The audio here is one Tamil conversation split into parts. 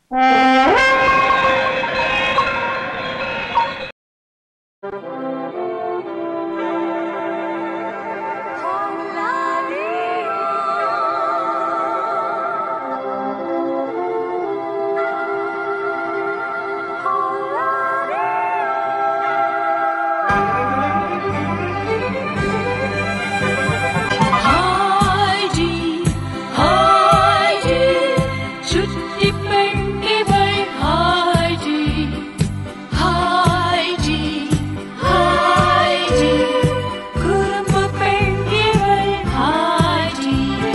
ஹாய்ஜி ஹாய்ஜி சுட்டி பெண்ணிவள் ஹாய்ஜி ஹாய்ஜி ஹாய்ஜி குறும்பு பெண்ணிவள் ஹாய்ஜி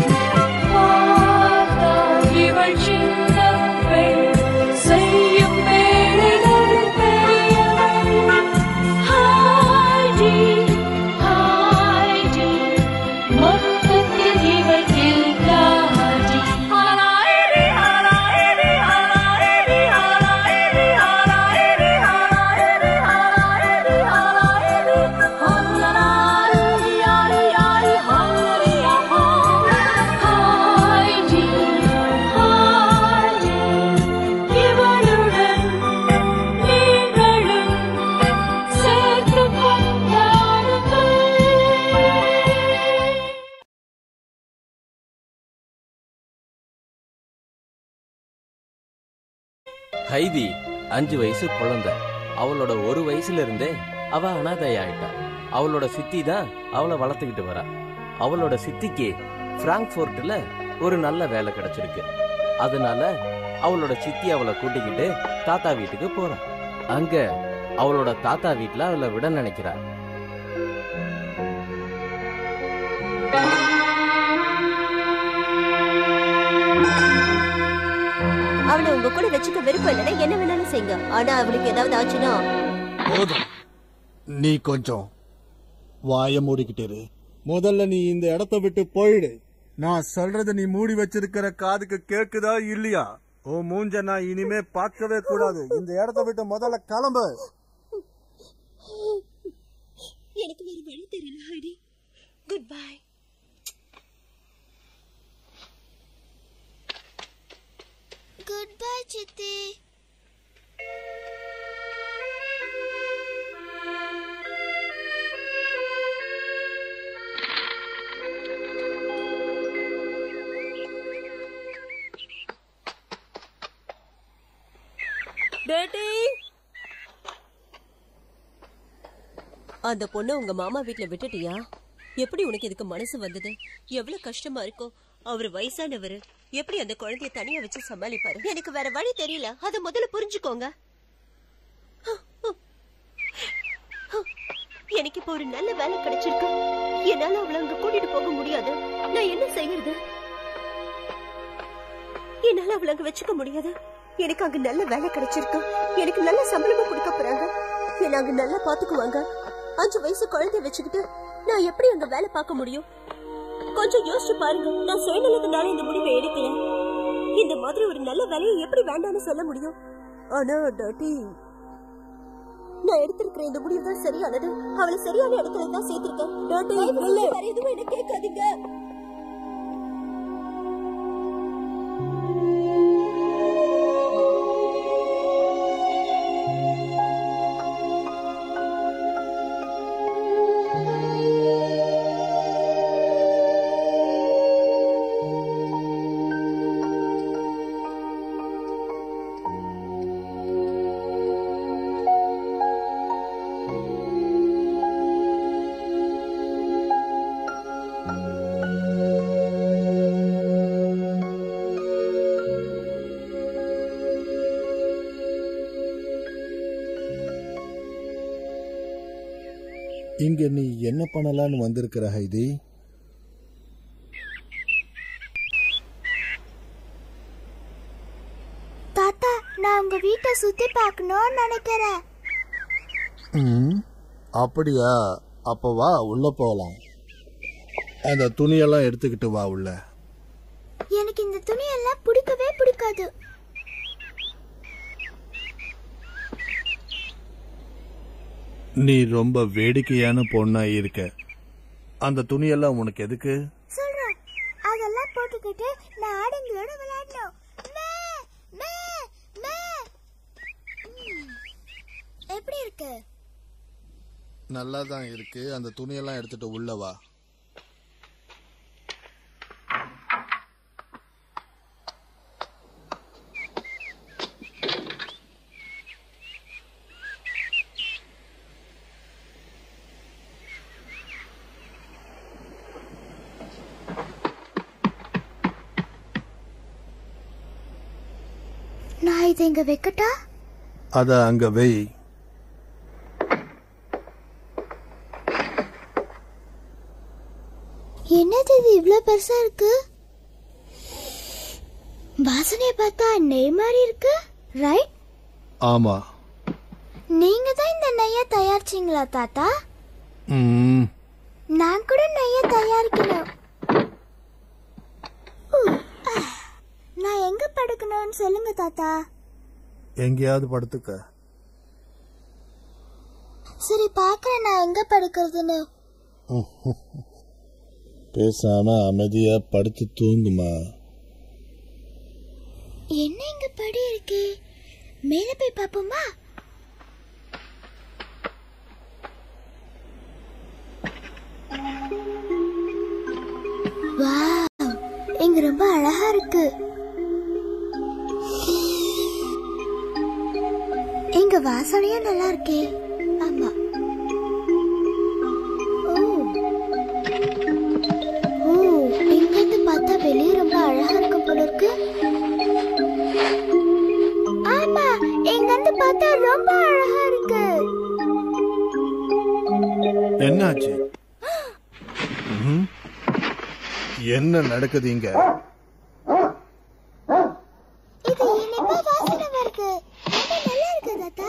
பார்த்தால் இவள் சின்ன பெண் செய்யும் வேலைகள் பெரியவள் ஹாய்ஜி ஹாய்ஜி மொத்தத்தில் இவள் கில்லாடி ஹாராயிரி ஹாராயிரி ஹாராயிரி ஹாராயிரி ஹாராயிரி ஹாராயிரி ஹாராயிரி ஹாராயிரி ஹாராயிரி யாரி யாரி ஹாராயிரி ஹாய்ஜி ஹாய்ஜி இவளுடன் நீங்களும் சேர்த்து கொண்டாடுங்கள் ஹைதி அஞ்சு வயசு குழந்தை அவளோட ஒரு வயசுல இருந்தே அவ அனாதையாயிட்டா அவளோட சித்தி தான் அவளை வளர்த்துக்கிட்டு வரா அவளோட சித்திக்கு பிராங்க்ஃபோர்ட்ல ஒரு நல்ல வேலை கிடைச்சிருக்கு அதனால அவளோட சித்தி அவளை கூட்டிக்கிட்டு தாத்தா வீட்டுக்கு போறா அங்க அவளோட தாத்தா வீட்ல அவளை விட நினைக்கிறா அவளை உங்க கூட வச்சுக்க விருப்பம் இல்லைன்னா என்ன வேணாலும் செய்யுங்க ஆனா அவளுக்கு ஏதாவது ஆச்சுன்னா போதும் நீ கொஞ்சம் வாய மூடிக்கிட்டு இரு முதல்ல நீ இந்த இடத்த விட்டு போயிடு நான் சொல்றத நீ மூடி வச்சிருக்கிற காதுக்கு கேக்குதா இல்லையா ஓ மூஞ்ச நான் இனிமே பார்க்கவே கூடாது இந்த இடத்த விட்டு முதல்ல கிளம்பு எனக்கு வேற வழி தெரியல Heidi goodbye goodbye சித்தி டேடி அந்த பொண்ணை உங்க மாமா வீட்ல விட்டுட்டியா எப்படி உனக்கு இதுக்கு மனசு வந்தது எவ்வளவு கஷ்டமா இருக்கும் அவர் வயசானவர் எப்படி அந்த குழந்தைய தனியா வச்சு சமாளிப்பாரு எனக்கு வேற வழி தெரியல அத முதல்ல புரிஞ்சுக்கோங்க எனக்கு இப்ப ஒரு நல்ல வேலை கிடைச்சிருக்கு என்னால அவளை அங்க கூட்டிட்டு போக முடியாது நான் என்ன செய்யறது என்னால அவளை அங்க வச்சுக்க முடியாது எனக்கு அங்க நல்ல வேலை கிடைச்சிருக்கு எனக்கு நல்ல சம்பளமும் கொடுக்க போறாங்க என்ன அங்க நல்லா பாத்துக்குவாங்க அஞ்சு வயசு குழந்தைய வச்சுக்கிட்டு நான் எப்படி அங்க வேலை பார்க்க முடியும் கொஞ்சம் யோசிச்சு பாருங்க நான் சுயநலத்தினால இந்த முடிவை எடுக்கல இந்த மாதிரி ஒரு நல்ல வேலையை எப்படி வேண்டாம்னு சொல்ல முடியும் ஆனா டாட்டி நான் எடுத்திருக்கிற இந்த முடிவு தான் சரியானது அவளை சரியான இடத்துல தான் சேர்த்திருக்கேன் டாட்டி வேற எதுவும் என்ன கேட்காதீங்க இங்க நீ என்ன பண்ணலான்னு வந்திருக்கிற ஹைதி தாத்தா நான் உங்க வீட்டை சுத்தி பார்க்கணும்னு நினைக்கிறேன் ம், அப்படியா அப்ப வா உள்ள போகலாம் அந்த துணியெல்லாம் எடுத்துக்கிட்டு வா உள்ள எனக்கு இந்த துணியெல்லாம் பிடிக்கவே பிடிக்காது நீ ரொம்ப வேடிக்கையான பொண்ணா இருக்க அந்த துணியெல்லாம் உனக்கு எதுக்கு சொல்றேன் அதெல்லாம் போட்டுக்கிட்டு நான் ஆடுங்களோட விளையாடணும் மே, மே, நல்லா தான் இருக்கு அந்த துணியெல்லாம் எடுத்துட்டு உள்ள வா நான் இதை இங்க வைக்கட்டா அத அங்க வெய் என்னது இது இவ்ளோ பெருசா இருக்கு வாசனைய பார்த்தா நெய் மாதிரி இருக்கு ரைட் ஆமா நீங்க தான் இந்த நெய்ய தயாரிச்சீங்களா தாத்தா ம் நான் கூட நெய்ய தயாரிக்கணும் ஊ, ஆ. நான் எங்க படுக்கணும்னு சொல்லுங்க தாத்தா எங்கேயாவது படுத்துக்க சரி பாக்குறேன் நான் எங்க படுக்கிறதுன்னு பேசாம அமைதியா படுத்து தூங்குமா என்ன இங்க படி இருக்கு மேல போய் பாப்போமா வாவ் இங்க ரொம்ப அழகா இருக்கு இங்க வாசனையும் நல்லா இருக்கே ஆமா ஓ ஓ இங்க இருந்து பார்த்தா வெளியே ரொம்ப அழகா இருக்கு போல இருக்கு ஆமா இங்க இருந்து பார்த்தா ரொம்ப அழகா இருக்கு என்னாச்சு ம்ஹும். என்ன நடக்குது இங்க இது இனிப்பா வாசனை வருது இது நல்லா இருக்கு தாத்தா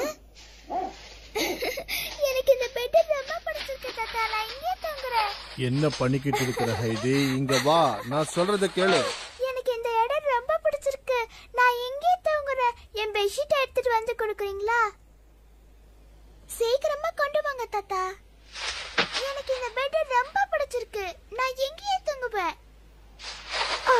எனக்கு இந்த பெட் ரொம்ப பிடிச்சிருக்கு தாத்தா நான் இங்கே தங்குறேன் என்ன பண்ணிக்கிட்டு இருக்கிற ஹைதி இங்க வா நான் சொல்றத கேளு எனக்கு இந்த இடம் ரொம்ப பிடிச்சிருக்கு நான் இங்கே தங்குறேன் என் பெட்ஷீட் எடுத்துட்டு வந்து கொடுக்குறீங்களா சீக்கிரமா கொண்டு வாங்க தாத்தா எனக்கு இந்த பெட் ரொம்ப பிடிச்சிருக்கு நான் எங்கேயே தங்குவேன் ஆ.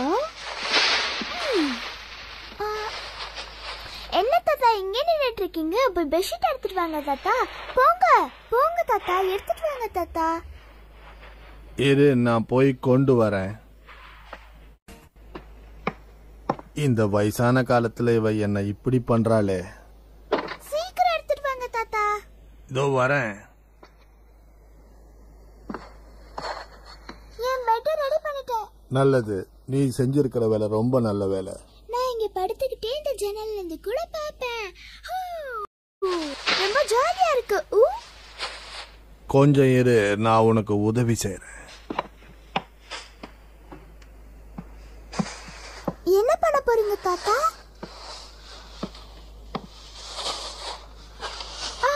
ம். ஆ. என்ன தாத்தா இங்கே நின்னுட்டு இருக்கீங்க போய் பெட்ஷீட் எடுத்துட்டு வாங்க தாத்தா போங்க போங்க தாத்தா எடுத்துட்டு வாங்க தாத்தா இரு நான் போய் கொண்டு வரேன் இந்த வயசான காலத்துல இவ என்ன இப்படி பண்றாளே சீக்கிரம் எடுத்துட்டு வாங்க தாத்தா இதோ வரேன் என் பெட் ரெடி பண்ணிட்டேன் நல்லது நீ செஞ்சிருக்கிற வேலை ரொம்ப நல்ல வேலை நான் இங்க படுத்துக்கிட்டே இந்த ஜன்னல்ல இருந்து கூட பாப்பேன் ஹூ. ரொம்ப ஜாலியா இருக்கு ஊ. கொஞ்சம் இரு நான் உனக்கு உதவி செய்றேன் என்ன பண்ண போறீங்க தாத்தா ஆ.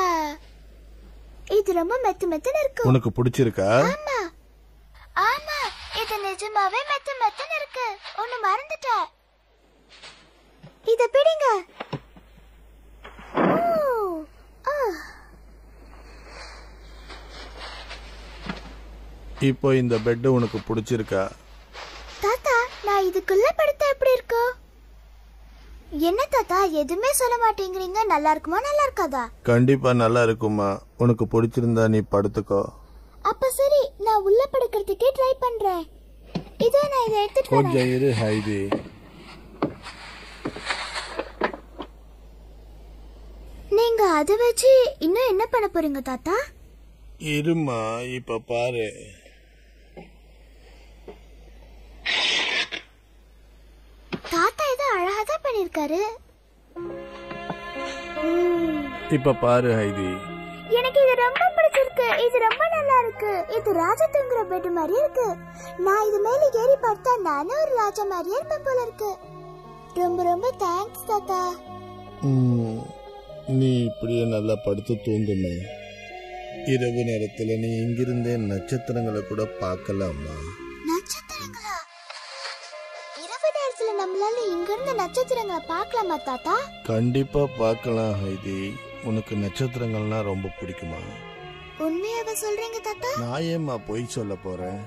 இது ரொம்ப மெத்து மெத்துன்னு இருக்கு உனக்கு பிடிச்சிருக்கா ஆமா ஆமா இது நிஜமாவே மெத்து மெத்துன்னு இருக்கு ஒண்ணு மறந்துட்டேன் இத பிடிங்க ஊ. ஆ. இப்போ இந்த பெட் உனக்கு பிடிச்சிருக்கா தாத்தா நான் இதுக்குள்ள படுத்தா எப்படி இருக்கும் என்ன தாத்தா எதுவுமே சொல்ல மாட்டேங்கிறீங்க நல்லா இருக்குமா நல்லா இருக்காதா கண்டிப்பா நல்லா இருக்குமா உனக்கு பிடிச்சிருந்தா நீ படுத்துக்கோ அப்ப சரி நான் உள்ள படுக்கிறதுக்கே ட்ரை பண்றேன் இதோ நான் இதை எடுத்துட்டு வரேன் கொஞ்சம் இரு ஹைதி நீங்க அதை வச்சு இன்னும் என்ன பண்ண போறீங்க தாத்தா இருமா இப்ப பாரு தாத்தா ஏதோ அழகா தான் பண்ணிருக்காரு ம், இப்ப பாரு ஹைதி எனக்கு இது ரொம்ப பிடிச்சிருக்கு இது ரொம்ப நல்லா இருக்கு இது ராஜா தூங்குற பெட் மாதிரி இருக்கு நான் இது மேல ஏறி பார்த்தா நானும் ஒரு ராஜா மாதிரியே இருப்பேன் போல இருக்கு ரொம்ப ரொம்ப தேங்க்ஸ் தாத்தா ம், நீ இப்படியே நல்லா படுத்து தூங்குமே இரவு நேரத்துல நீ இங்கிருந்தே நட்சத்திரங்களை கூட பார்க்கலாமா நட்சத்திரங்களா இரவு நேரத்துல நம்மளால இங்க இருந்து நட்சத்திரங்களை பார்க்கலாமா தாத்தா கண்டிப்பா பார்க்கலாம் ஹைதி உனக்கு நட்சத்திரங்கள்னா ரொம்ப பிடிக்குமா உண்மையாவ சொல்றீங்க தாத்தா நான் ஏம்மா பொய் சொல்ல போறேன்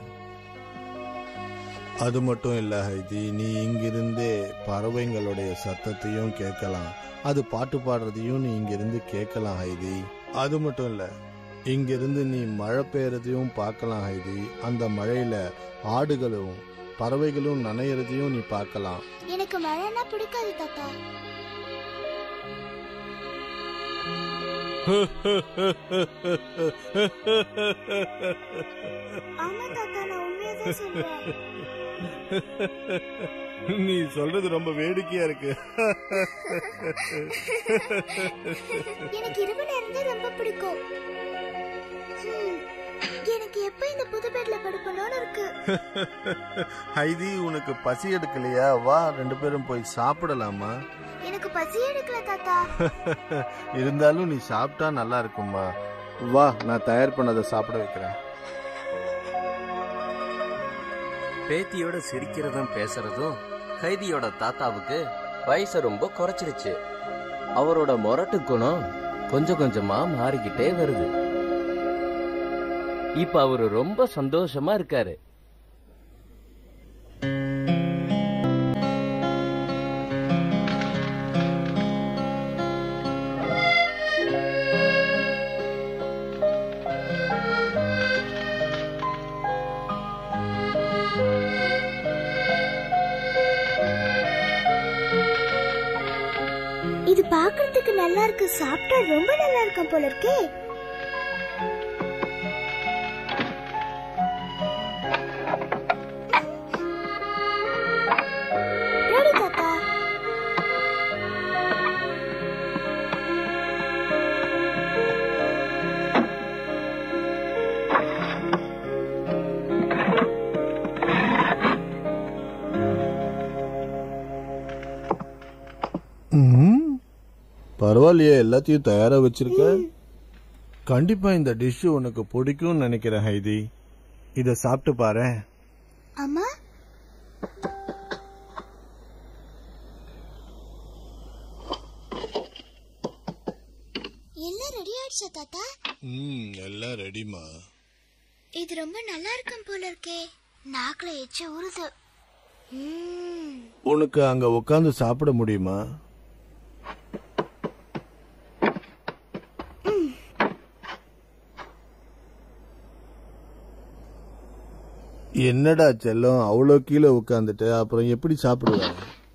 அது மட்டும் இல்ல ஹைதி நீ இங்கிருந்தே பறவைங்களுடைய சத்தத்தையும் கேட்கலாம் அது பாட்டு பாடுறதையும் நீ இங்கிருந்து கேட்கலாம் ஹைதி அது மட்டும் இல்ல இங்கிருந்து நீ மழை பெய்யறதையும் பார்க்கலாம் ஹைதி அந்த மழையில ஆடுகளும் பறவைகளும் நனையறதையும் நீ பார்க்கலாம் எனக்கு மழைன்னா பிடிக்காது தாத்தா ஆமா தாத்தா நான் உண்மையை தான் சொல்றேன் நீ சொல்றது ரொம்ப வேடிக்கையா இருக்கு எனக்கு இரவு நேரம் தான் ரொம்ப பிடிக்கும் ஹம், எனக்கு எப்ப இந்த புது பெட்ல படுக்கணும்னு இருக்கு ஹைதி உனக்கு பசி எடுக்கலையா வா ரெண்டு பேரும் போய் சாப்பிடலாமா எனக்கு பசி எடுக்கல தாத்தா இருந்தாலும் நீ சாப்பிட்டா நல்லா இருக்குமா வா நான் தயார் பண்ணதை சாப்பிட வைக்கிறேன் பேத்தியோட சிரிக்கிறதும் பேசுறதும் கைதியோட தாத்தாவுக்கு வயசை ரொம்ப குறைச்சிருச்சு அவரோட முரட்டு குணம் கொஞ்சம் கொஞ்சமா மாறிக்கிட்டே வருது இப்ப அவரு ரொம்ப சந்தோஷமா இருக்காரு இது பார்க்கிறதுக்கு நல்லா இருக்கு சாப்பிட்டா ரொம்ப நல்லா இருக்கும் போல இருக்கே ரெடி தாத்தா ம்ம். பரவாயில்லையே எல்லாத்தையும் தயாரா வச்சிருக்க கண்டிப்பா இந்த டிஷ் உனக்கு பிடிக்கும்னு நினைக்கிறேன் ஹைதி இத சாப்பிட்டு பாரு அம்மா எல்லாம் ரெடி ஆயிடுச்சா தாத்தா ம் எல்லாம் ரெடிமா இது ரொம்ப நல்லா இருக்கும் போல இருக்கே நாக்குல எச்ச ஊறுது ம்ம். உனக்கு அங்க உட்காந்து சாப்பிட முடியுமா என்னடா செல்லம் அவ்வளோ கீழே உட்காந்துட்டு அப்புறம் எப்படி சாப்பிடுவ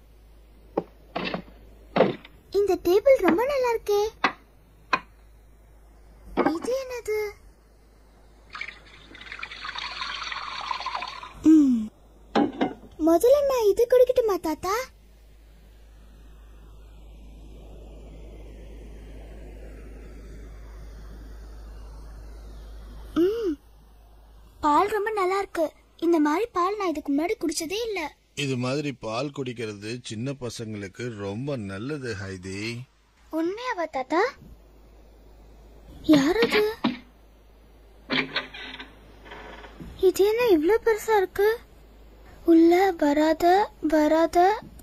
இந்த டேபிள் ரொம்ப நல்லா இருக்கே இது என்னது ம். முதல்ல நான் இது குடிக்கட்டுமா தாத்தா ம். பால் ரொம்ப நல்லா இருக்கு இந்த மாதிரி பால் நான் இதுக்கு முன்னாடி குடிச்சதே இல்ல இது மாதிரி பால் குடிக்கிறது சின்ன பசங்களுக்கு ரொம்ப நல்லது ஹைதி உண்மையாவா தாத்தா யார் அது இது என்ன இவ்ளோ பெருசா இருக்கு உள்ள வராத வராத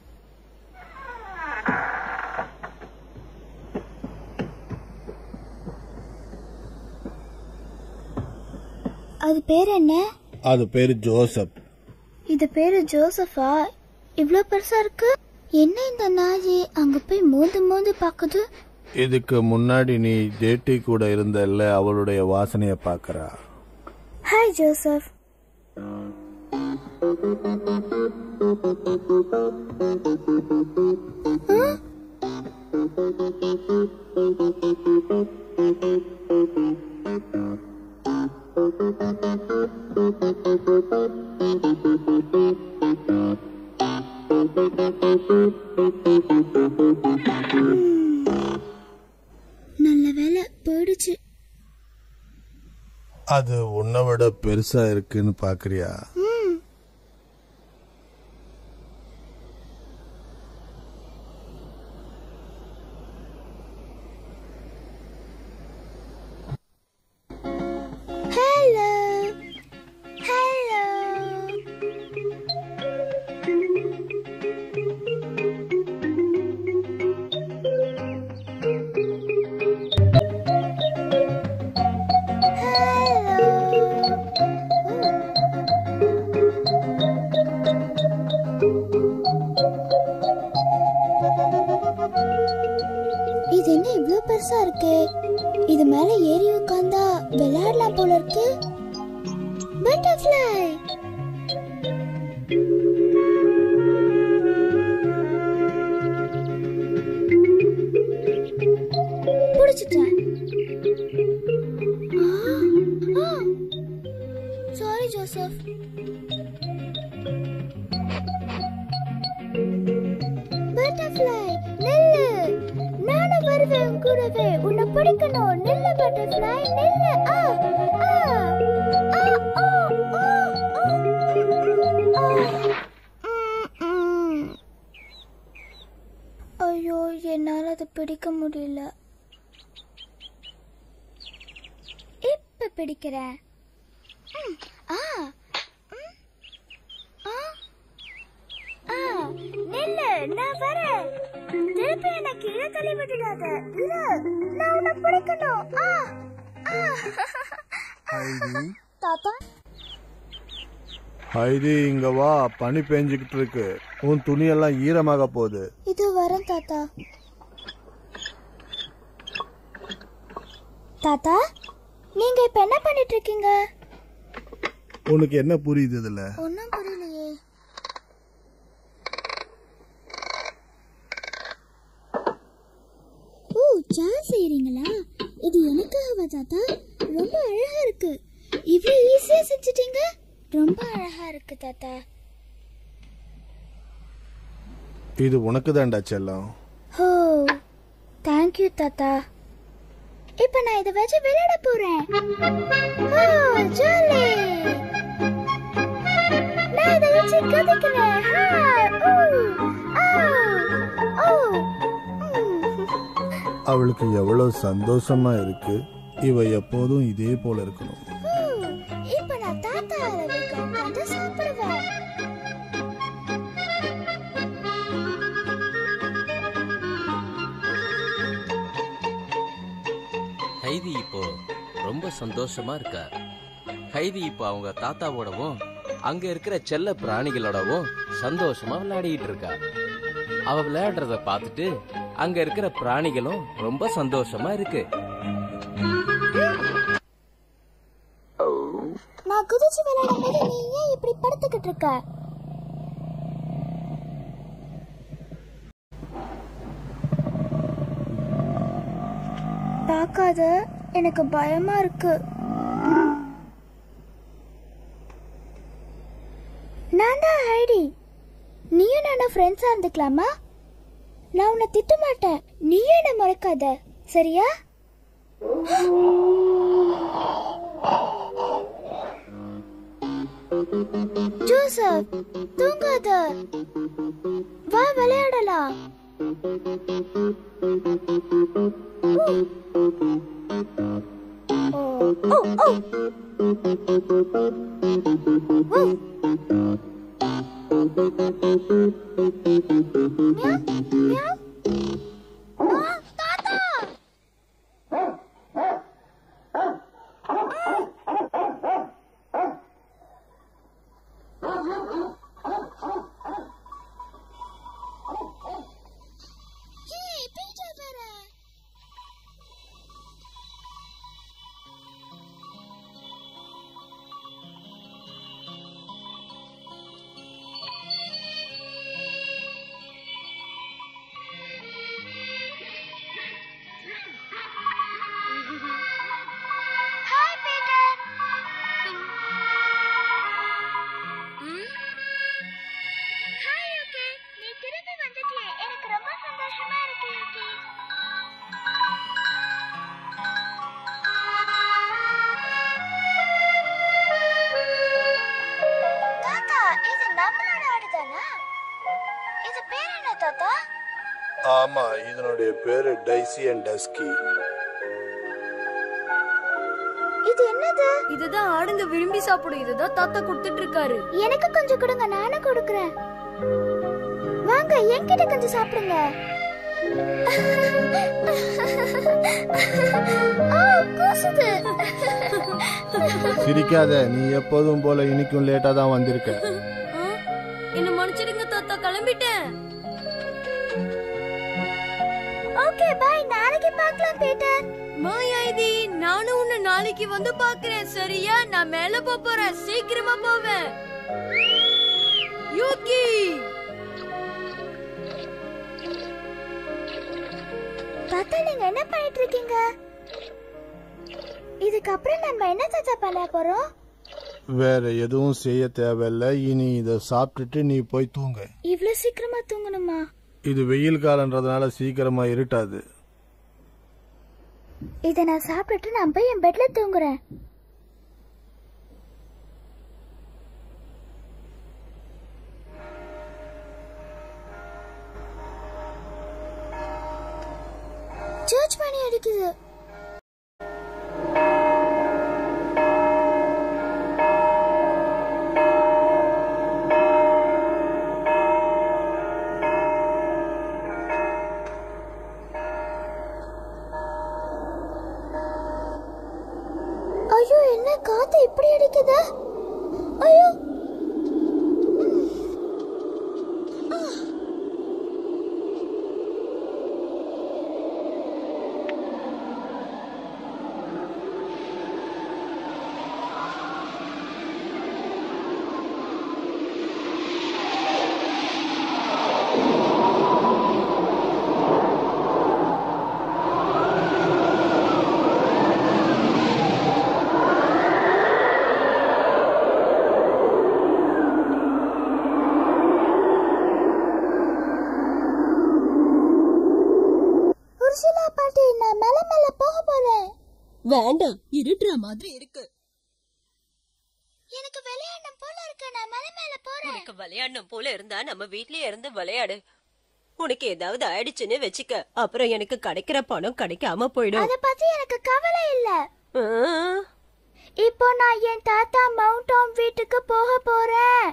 அது பேர் என்ன அது பேரு ஜோசப் இது பேரு ஜோசஃபா இவ்ளோ பெருசா இருக்கு என்ன இந்த நாயி அங்க போய் மோந்து மோந்து பாக்குது இதுக்கு முன்னாடி நீ ஜேட்டி கூட இருந்தல்ல அவளுடைய வாசனைய பாக்குறா ஹாய் ஜோசப் நல்ல வேலை போயிடுச்சு அது உன்னை விட பெருசா இருக்குன்னு பாக்குறியா ஹலோ ஹலோ இது என்ன இவ்ளோ பெருசா இருக்கு இது மேல ஏறி உட்காந்தா விளையாடலாம் போல இருக்கு பட்டர்ஃப்ளை பிடிச்சிட்டேன் சாரி ஜோசப் பட்டர்ஃப்ளை நில்லு நானும் வருவேன் உன் கூடவே உன்னை பிடிக்கணும் நில்லு பட்டர்ஃப்ளை நில்லு ஆ ஆ ஆ ஆ ஆ ஆ ஐயோ என்னால் அதை பிடிக்க முடியல இப்ப பிடிக்கிறேன் ம், ஆ ம், ஆ ஆ, நில்லு நான் வரேன் திருப்பி என்ன கீழே தள்ளி விட்டுடாத இரு நான் உன்னை பிடிக்கணும் ஆ ஆ ஹைதி தாத்தா ஹைதி இங்க வா பனி பெஞ்சுக்கிட்டு இருக்கு உன் துணியெல்லாம் ஈரமாக போகுது இது வரேன் தாத்தா தாத்தா நீங்க இப்ப என்ன பண்ணிட்டு இருக்கீங்க உனக்கு என்ன புரியுது இதுல ஒன்னும் புரியலையே ஓ சா செய்றீங்களா இது எனக்காகவா தாத்தா ரொம்ப அழகா இருக்கு இவ்வளவு ஈஸியா செஞ்சிட்டீங்க ரொம்ப அழகா இருக்கு தாத்தா இது உனக்கு தான்டா செல்லம் ஓ தேங்க்யூ தாத்தா இப்ப நான் இதை வச்சு விளையாட போறேன் ஓ ஜாலி நான் இதை வச்சு கதைக்கிறேன் ஹா, ஊ, ஆ, ஓ, ம். அவளுக்கு எவ்வளவு சந்தோஷமா இருக்கு இவ எப்போதும் இதே போல இருக்கணும் ஊ, இப்ப நான் தாத்தா அளவுக்கு உட்காந்து சாப்பிடுவேன் ஹைதி இப்போ ரொம்ப சந்தோஷமா இருக்கா ஹைதி இப்போ அவங்க தாத்தாவோடவும் அங்க இருக்கிற செல்ல பிராணிகளோடவும் சந்தோஷமா விளையாடிட்டு இருக்கா அவ விளையாடுறத பார்த்துட்டு அங்க இருக்கிற பிராணிகளும் ரொம்ப சந்தோஷமா இருக்கு நான் குதிச்சு விளையாடும் போது நீ ஏன் இப்படி படுத்துக்கிட்டு இருக்க பார்க்காத எனக்கு பயமா இருக்கு நான் தான் ஹைடி நீயும் நானும் ஃப்ரெண்ட்ஸா இருந்துக்கலாமா நான் உன்னை திட்ட மாட்டேன் நீயும் என்ன மறக்காத சரியா ஜோசப் தூங்காத வா விளையாடலாம் ஓ, ஓ, ஓ. ஓ. Meow, meow. ஆ, தாத்தா ஏய், பீட்சா பாரு. ஹாய் பீட்டர் ஹாய் யூகி நீ திரும்பி வந்துட்டியே எனக்கு ரொம்ப சந்தோஷமா இருக்கு யூகி தாத்தா இது நம்மளோட ஆடுதானா இது பேர் என்ன தாத்தா ஆமா இதனுடைய பேரு டைசி அண்ட் டஸ்கி இது என்னது இதுதான் ஆடுங்க விரும்பி சாப்பிடும் இதுதான் தாத்தா கொடுத்துட்டு இருக்காரு எனக்கு கொஞ்சம் கொடுங்க நானும் கொடுக்கறேன் வாங்க என்கிட்ட கொஞ்சம் சாப்பிடுங்க ஆ, கூசுது சிரிக்காத நீ எப்போதும் போல இன்னைக்கும் லேட்டா தான் வந்திருக்க ஆ? என்ன மன்னிச்சிடுங்க தாத்தா கிளம்பிட்டேன் ஓகே பாய் நாளைக்கு பார்க்கலாம் பீட்டர் மாயாதி நானும் உன்னை நாளைக்கு வந்து பாக்குறேன் சரியா நான் மேல போப் போறேன் சீக்கிரமா போவேன் யூகி தாத்தா நீங்க என்ன பண்ணிட்டு இருக்கீங்க இதுக்கப்புறம் நம்ம என்ன தாத்தா பண்ண போறோம் வேற எதுவும் செய்ய தேவையில்ல இனி இதை சாப்பிட்டுட்டு நீ போய் தூங்க இவ்ளோ சீக்கிரமா தூங்கணுமா இது வெயில் காலன்றதுனால சீக்கிரமா இருட்டாது இத நான் சாப்பிட்டுட்டு நான் போய் என் பெட்ல தூங்குறேன் சர்ச் மணி அடிக்குது ஐயோ என்ன காத்து இப்படி அடிக்குது ஐயோ உர்சுலா பாட்டி நான் மேல மேல போக போறேன் வேண்டாம் இருட்டுற மாதிரி இருக்கு எனக்கு விளையாடணும் போல இருக்கு நான் மேல மேல போறேன் உனக்கு விளையாடணும் போல இருந்தா நம்ம வீட்லயே இருந்து விளையாடு உனக்கு ஏதாவது ஆயிடுச்சுன்னு வச்சுக்க அப்புறம் எனக்கு கிடைக்கிற பணம் கிடைக்காம போயிடும் அத பத்தி எனக்கு கவலை இல்ல ஆ, இப்போ நான் என் தாத்தா மவுண்ட் டாம் வீட்டுக்கு போக போறேன்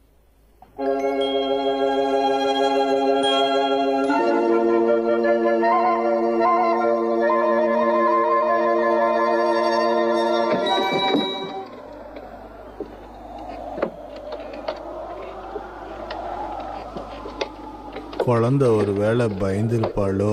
குழந்தை ஒரு வேளை பயந்துருப்பாளோ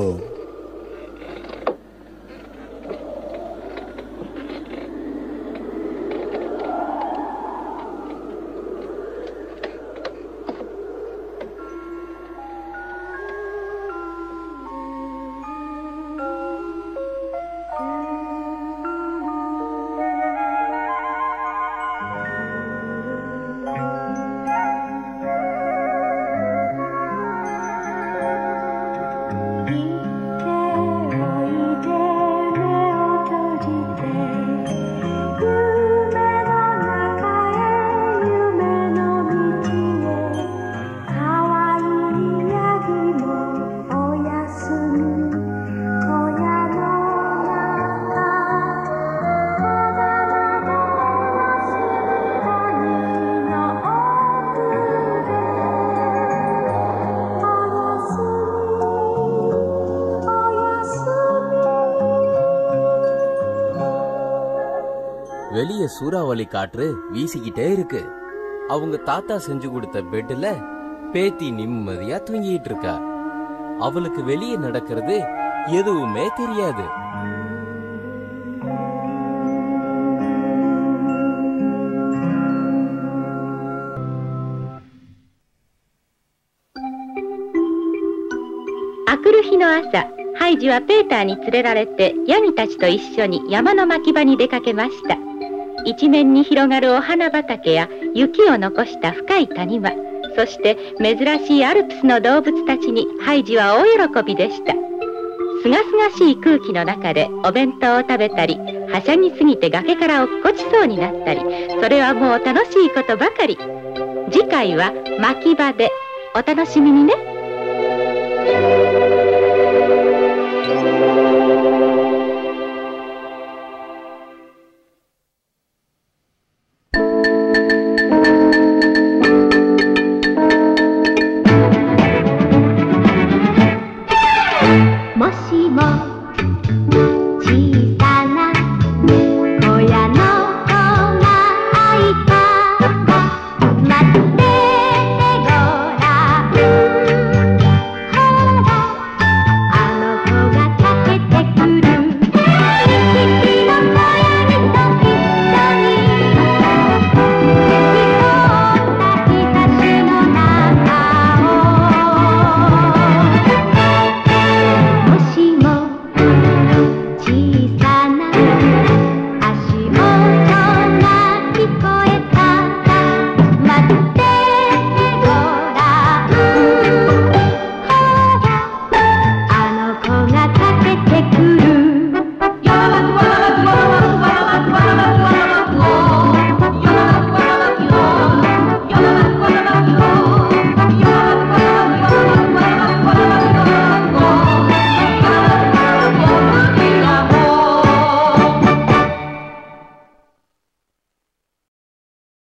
வெளியே சூறாவளி காற்று வீசிக்கிட்டே இருக்கு அவங்க தாத்தா செஞ்சு கொடுத்த பெட்ல பேத்தி நிம்மதியா தூங்கிட்டு இருக்கா அவளுக்கு வெளியே நடக்கிறது எதுவுமே தெரியாது あくる日の朝、ハイジはペーターに連れられてヤギたちと一緒に山の牧場に出かけました。一面に広がるお花畑や雪を残した深い谷間、そして珍しいアルプスの動物たちにハイジは大喜びでした。すがすがしい空気の中でお弁当を食べたり、はしゃぎすぎて崖から落っこちそうになったり、それはもう楽しいことばかり。次回は牧場でお楽しみにね。